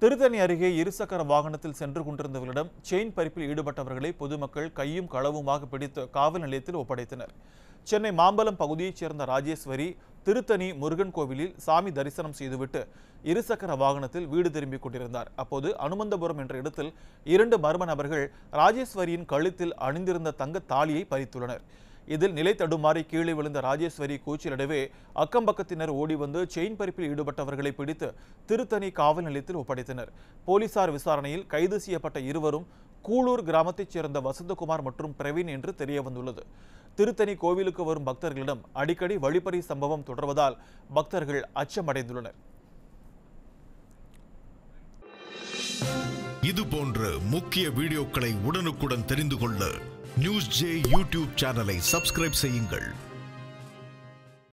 திருத்தணி அருகே இருசக்கர வாகனத்தில் சென்று கொண்டிருந்தவர்களிடம் செயின் பறிப்பில் ஈடுபட்டவர்களை பொதுமக்கள் கையும் களவுமாக பிடித்து காவல் நிலையத்தில் ஒப்படைத்தனர் சென்னை மாம்பலம் பகுதியைச் சேர்ந்த ராஜேஸ்வரி திருத்தணி முருகன் கோவிலில் சாமி தரிசனம் செய்துவிட்டு இருசக்கர வாகனத்தில் வீடு திரும்பிக் கொண்டிருந்தார் அப்போது அனுமந்தபுரம் என்ற இடத்தில் இரண்டு மர்ம நபர்கள் ராஜேஸ்வரியின் கழுத்தில் அணிந்திருந்த தங்க தாலியை பறித்துள்ளனர் இதில் நிலை தடுமாறி கீழே விழுந்த ராஜேஸ்வரி கூச்சலிடவே அக்கம்பக்கத்தினர் ஓடி வந்து செயின் பறிப்பில் ஈடுபட்டவர்களை பிடித்து திருத்தணி காவல் நிலையத்தில் ஒப்படைத்தனர் போலீசார் விசாரணையில் கைது செய்யப்பட்ட இருவரும் கூளூர் கிராமத்தைச் சேர்ந்த வசந்தகுமார் மற்றும் பிரவீன் என்று தெரிய வந்துள்ளது திருத்தணி கோவிலுக்கு வரும் பக்தர்களிடம் அடிக்கடி வழிப்பறி சம்பவம் தொடர்வதால் பக்தர்கள் அச்சமடைந்துள்ளனர் இது போன்ற முக்கிய வீடியோக்களை உடனுக்குடன் தெரிந்து கொள்ள நியூஸ் ஜே யூடியூப் சேனலை சப்ஸ்கிரைப் செய்யுங்கள்